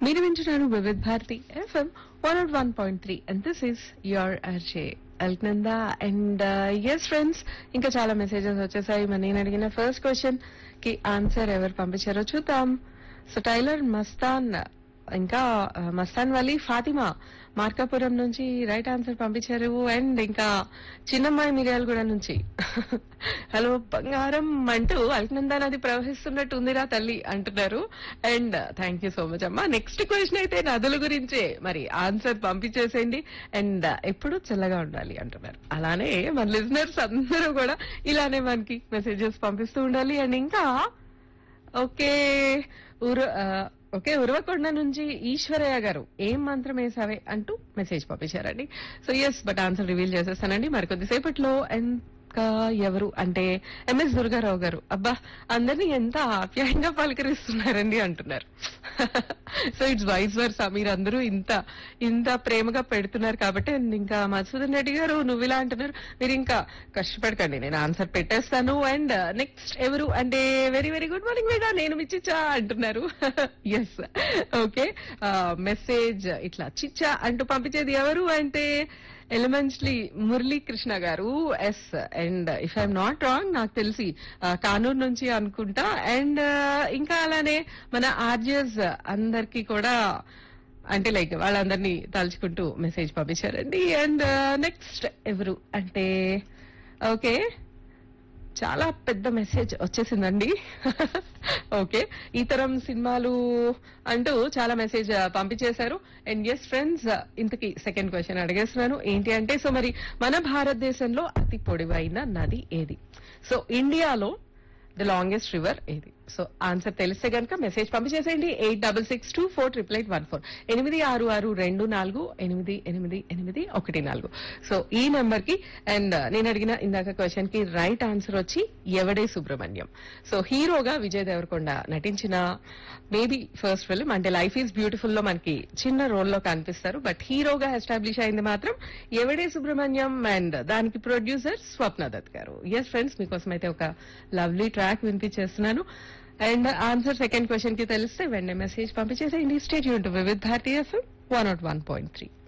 మీరు వింటున్నారు Vividh Bharati FM one not one point three and this is your RJ Alaknanda and yes friends ఇంకా చాలా messages వచ్చేసాయి మరి నేను అడిగిన ఫస్ట్ క్వశ్చన్ కి ఆన్సర్ ఎవరు పంపించారో చూద్దాం సో టైలర్ మస్తాన్ ఇంకా ఆ, మస్తాన్ వలీ ఫాతిమా మార్కాపురం నుంచి రైట్ ఆన్సర్ పంపించారు అండ్ ఇంకా చిన్నమ్మాయి మిర్యాలగూడ నుంచి హలో బంగారం అంటూ అల్కనందా నది ప్రవహిస్తున్నట్టు ఉందిరా తల్లి అంటున్నారు and thank you so much అమ్మా నెక్స్ట్ క్వశ్చన్ అయితే నదుల గురించే మరి ఆన్సర్ పంపించేసేయండి అండ్ ఎప్పుడు చల్లగా ఉండాలి అంటున్నారు అలానే మన లిజనర్స్ అందరూ కూడా ఇలానే మనకి మెసేజెస్ పంపిస్తూ ఉండాలి అండ్ ఇంకా ఓకే ఉర ఆ, ఓకే ఉరవకొండ నుంచి ఈశ్వరయ్య గారు ఏం మంత్రం వేసావే అంటూ మెసేజ్ పంపించారండి so yes but answer reveal చేసేస్తానండి మరి కొద్దిసేపట్లో ఇంకా ఎవరు అంటే ఎంఎస్ దుర్గారావు గారు అబ్బా అందరినీ ఎంత ఆప్యాయంగా పలకరిస్తున్నారండి అంటున్నారు సో ఇట్స్ వైస్ వర్సా మీరు అందరూ ఇంత ఇంత ప్రేమగా పెడుతున్నారు కాబట్టి and ఇంకా మధుసూదన్ రెడ్డి గారు నువ్వు ఇలా అంటున్నారు మీరు ఇంకా కష్టపడకండి నేను ఆన్సర్ పెట్టేస్తాను అండ్ నెక్స్ట్ ఎవరు అంటే very very good morning madam నేను మీ చిచ్చా అంటున్నారు ఎస్ ఓకే మెసేజ్ ఇట్లా చిచ్చా అంటూ పంపించేది ఎవరు అంటే ఎలిమెంట్స్లీ మురళీ కృష్ణ గారు yes and if I'm not wrong నాకు తెలిసి ఆ, కానూరు నుంచి అనుకుంటా అండ్ ఇంకా అలానే మన ఆర్జెస్ అందరికి కూడా అంటే లైక్ వాళ్ళందరినీ తలుచుకుంటూ మెసేజ్ పంపించారండి అండ్ నెక్స్ట్ ఎవరు అంటే ఓకే చాలా పెద్ద మెసేజ్ వచ్చేసిందండి ఓకే ఈ తరం సినిమాలు అంటూ చాలా మెసేజ్ పంపించేశారు అండ్ ఎస్ ఫ్రెండ్స్ ఇంతకీ సెకండ్ క్వశ్చన్ అడిగేస్తున్నాను ఏంటి అంటే సో మరి మన భారతదేశంలో అతి పొడవైన నది ఏది సో ఇండియాలో ద లాంగెస్ట్ రివర్ ఏది సో ఆన్సర్ తెలిస్తే గనుక మెసేజ్ పంపించేసేయండి eight double six two four triple eight one four ఎనిమిది ఆరు ఆరు రెండు నాలుగు ఎనిమిది ఎనిమిది ఎనిమిది ఒకటి నాలుగు సో ఈ నెంబర్ కి అండ్ నేను అడిగిన ఇందాక క్వశ్చన్ కి రైట్ ఆన్సర్ వచ్చి ఎవడే సుబ్రహ్మణ్యం సో హీరోగా విజయ్ దేవరకొండ నటించిన మేబీ ఫస్ట్ ఫిల్మ్ అంటే లైఫ్ ఈజ్ బ్యూటిఫుల్ లో మనకి చిన్న రోల్ లో కనిపిస్తారు బట్ హీరోగా ఎస్టాబ్లిష్ అయింది మాత్రం ఎవడే సుబ్రహ్మణ్యం అండ్ దానికి ప్రొడ్యూసర్ స్వప్న దత్ గారు ఎస్ ఫ్రెండ్స్ మీకోసం అయితే ఒక లవ్లీ ట్రాక్ వినిపించేస్తున్నాను అండ్ ఆన్సర్ సెకండ్ క్వశ్చన్ కి తెలిస్తే వెంటనే మెసేజ్ పంపించేసేయండి స్టేట్ యూన్ to Vividh Bharati one not one point three